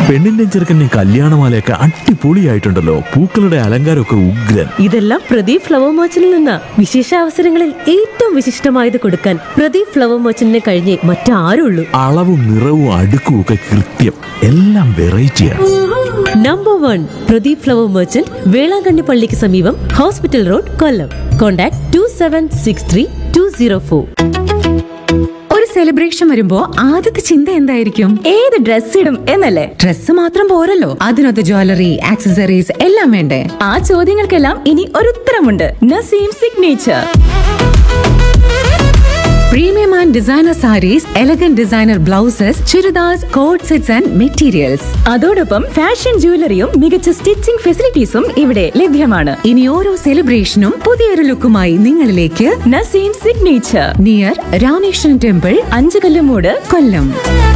പെണ്ണിന്റെ ചെറുക്കൻ്റെ കല്യാണമാലയൊക്കെ അടിപൊളിയായിട്ടുണ്ടല്ലോ പൂക്കളുടെ അലങ്കാരമൊക്കെ ഉഗ്രൻ ഇതെല്ലാം പ്രദീപ് ഫ്ലവർ മർച്ചന്റിൽ നിന്ന വിശേഷ അവസരങ്ങളിൽ ഏറ്റവും വിശിഷ്ടമായത് കൊടുക്കാൻ പ്രദീപ് ഫ്ലവർ മർച്ചന്റിനെ കഴിഞ്ഞേ മറ്റാരുള്ളൂ അളവും നിറവും അടുക്കും ഒക്കെ കൃത്യം എല്ലാം വെറൈറ്റിയാണ് number one Pradeep flower merchant Velankanni പള്ളിക്ക് സമീപം hospital road Kollam contact two seven six three two zero four ഒരു സെലിബ്രേഷൻ വരുമ്പോ ആദ്യത്തെ ചിന്ത എന്തായിരിക്കും ഏത് ഡ്രസ് ഇടും എന്നല്ലേ ഡ്രസ്സ് മാത്രം പോരല്ലോ അതിനൊത്ത് ജ്വല്ലറി ആക്സസറീസ് എല്ലാം വേണ്ടേ ആ ചോദ്യങ്ങൾക്കെല്ലാം ഇനി ഒരു ഉത്തരമുണ്ട് Naseem signature premium and designer saris elegant designer blouses churidars code sets and materials അതോടൊപ്പം ഫാഷൻ ജുവലറിയും മികച്ച സ്റ്റിച്ചിംഗ് ഫെസിലിറ്റീസും ഇവിടെ ലഭ്യമാണ് ഇനി ഓരോ സെലിബ്രേഷനും പുതിയൊരു ലുക്കുമായി നിങ്ങളിലേക്ക് Naseem signature near Rameshwaran temple അഞ്ചു കല്ലുമൂട് കൊല്ലം